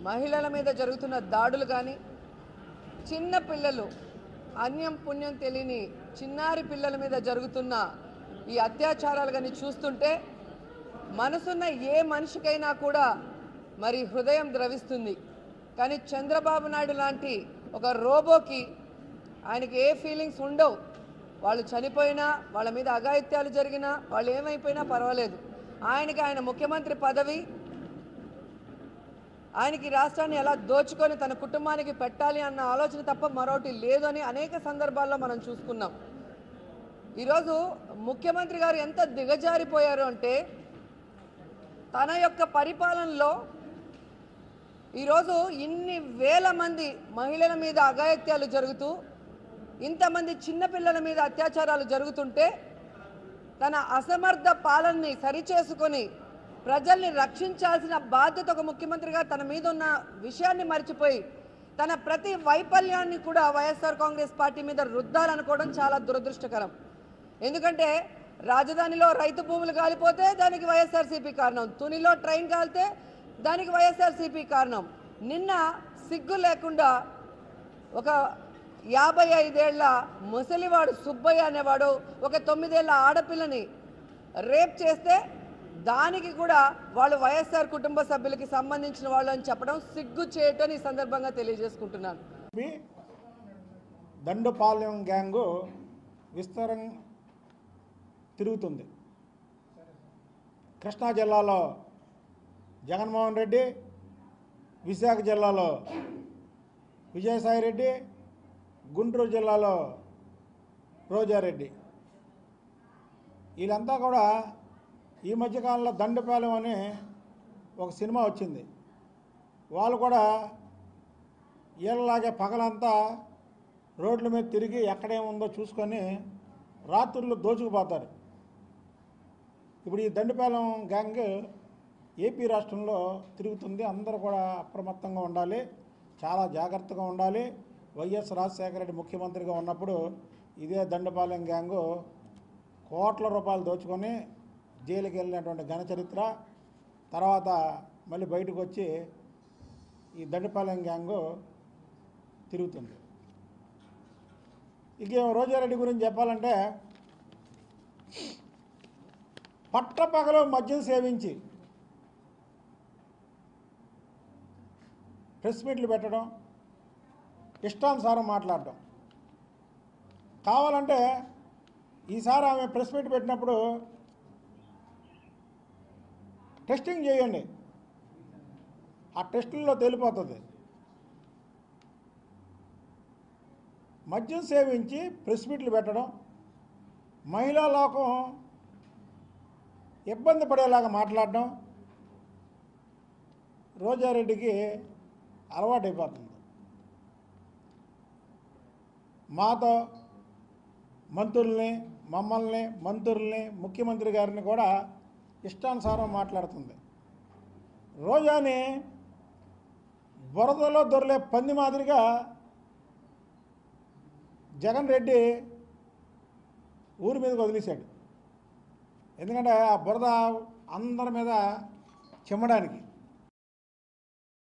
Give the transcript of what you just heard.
మహిళల మీద జరుగుతున్న దాడులు కానీ చిన్న పిల్లలు అన్యం పుణ్యం తెలియని చిన్నారి పిల్లల మీద జరుగుతున్న ఈ అత్యాచారాలు కానీ చూస్తుంటే మనసున్న ఏ మనిషికైనా కూడా మరి హృదయం ద్రవిస్తుంది కానీ చంద్రబాబు నాయుడు లాంటి ఒక రోబోకి ఆయనకి ఏ ఫీలింగ్స్ ఉండవు వాళ్ళు చనిపోయినా వాళ్ళ మీద అఘాయిత్యాలు జరిగినా వాళ్ళు ఏమైపోయినా పర్వాలేదు ఆయనకి ఆయన ముఖ్యమంత్రి పదవి ఆయనకి రాష్ట్రాన్ని ఎలా దోచుకొని తన కుటుంబానికి పెట్టాలి అన్న ఆలోచన తప్ప మరొకటి లేదు అని అనేక సందర్భాల్లో మనం చూసుకున్నాం ఈరోజు ముఖ్యమంత్రి గారు ఎంత దిగజారిపోయారు అంటే తన యొక్క పరిపాలనలో ఈరోజు ఇన్ని వేల మంది మహిళల మీద అఘాయిత్యాలు జరుగుతూ ఇంతమంది చిన్నపిల్లల మీద అత్యాచారాలు జరుగుతుంటే తన అసమర్థ పాలనని సరిచేసుకొని ప్రజల్ని రక్షించాల్సిన బాధ్యత ఒక ముఖ్యమంత్రిగా తన మీద ఉన్న విషయాన్ని మర్చిపోయి తన ప్రతి వైఫల్యాన్ని కూడా వైఎస్ఆర్ కాంగ్రెస్ పార్టీ మీద రుద్దాలనుకోవడం చాలా దురదృష్టకరం ఎందుకంటే రాజధానిలో రైతు భూములు కాలిపోతే దానికి వైఎస్ఆర్సీపీ కారణం తునిలో ట్రైన్ కాలితే దానికి వైఎస్ఆర్సీపీ కారణం నిన్న సిగ్గు లేకుండా ఒక యాభై ఐదేళ్ల ముసలివాడు సుబ్బయ్య అనేవాడు ఒక తొమ్మిదేళ్ల ఆడపిల్లని రేప్ చేస్తే దానికి కూడా వాళ్ళు వైఎస్ఆర్ కుటుంబ సభ్యులకి సంబంధించిన వాళ్ళు అని చెప్పడం సిగ్గు చేయటం ఈ సందర్భంగా తెలియజేసుకుంటున్నాను మీ దండుపాలెం గ్యాంగు విస్తరం తిరుగుతుంది కృష్ణా జిల్లాలో జగన్మోహన్ రెడ్డి విశాఖ జిల్లాలో విజయసాయి రెడ్డి గుంటూరు జిల్లాలో రోజారెడ్డి వీళ్ళంతా కూడా ఈ మధ్యకాలంలో దండపాలెం అని ఒక సినిమా వచ్చింది వాళ్ళు కూడా వీళ్ళలాగే పగలంతా రోడ్ల మీద తిరిగి ఎక్కడేముందో చూసుకొని రాత్రులు దోచుకుపోతారు ఇప్పుడు ఈ దండపాలెం గ్యాంగ్ ఏపీ రాష్ట్రంలో తిరుగుతుంది అందరూ కూడా అప్రమత్తంగా ఉండాలి చాలా జాగ్రత్తగా ఉండాలి వైఎస్ రాజశేఖర రెడ్డి ముఖ్యమంత్రిగా ఉన్నప్పుడు ఇదే దండపాలెం గ్యాంగు కోట్ల రూపాయలు దోచుకొని జైలుకి వెళ్ళినటువంటి ఘన చరిత్ర తర్వాత మళ్ళీ బయటకు వచ్చి ఈ దండపాలెం గ్యాంగు తిరుగుతుంది ఇక రోజారెడ్డి గురించి చెప్పాలంటే పట్టపగలు మద్యం సేవించి ప్రెస్ మీట్లు పెట్టడం ఇష్టానుసారం మాట్లాడడం కావాలంటే ఈసారి ఆమె ప్రెస్ మీట్ పెట్టినప్పుడు టెస్టింగ్ చేయండి ఆ టెస్టుల్లో తేలిపోతుంది మద్యం సేవించి ప్రెస్ మీట్లు పెట్టడం మహిళా లోకం ఇబ్బంది పడేలాగా మాట్లాడడం రోజారెడ్డికి అలవాటైపోతుంది మాతో మంత్రుల్ని మమ్మల్ని మంత్రుల్ని ముఖ్యమంత్రి గారిని కూడా ఇష్టానుసారం మాట్లాడుతుంది రోజాని బురదలో దొరలే పంది మాదిరిగా జగన్ రెడ్డి ఊరి మీదకి వదిలేశాడు ఎందుకంటే ఆ బురద అందరి మీద చిమ్మడానికి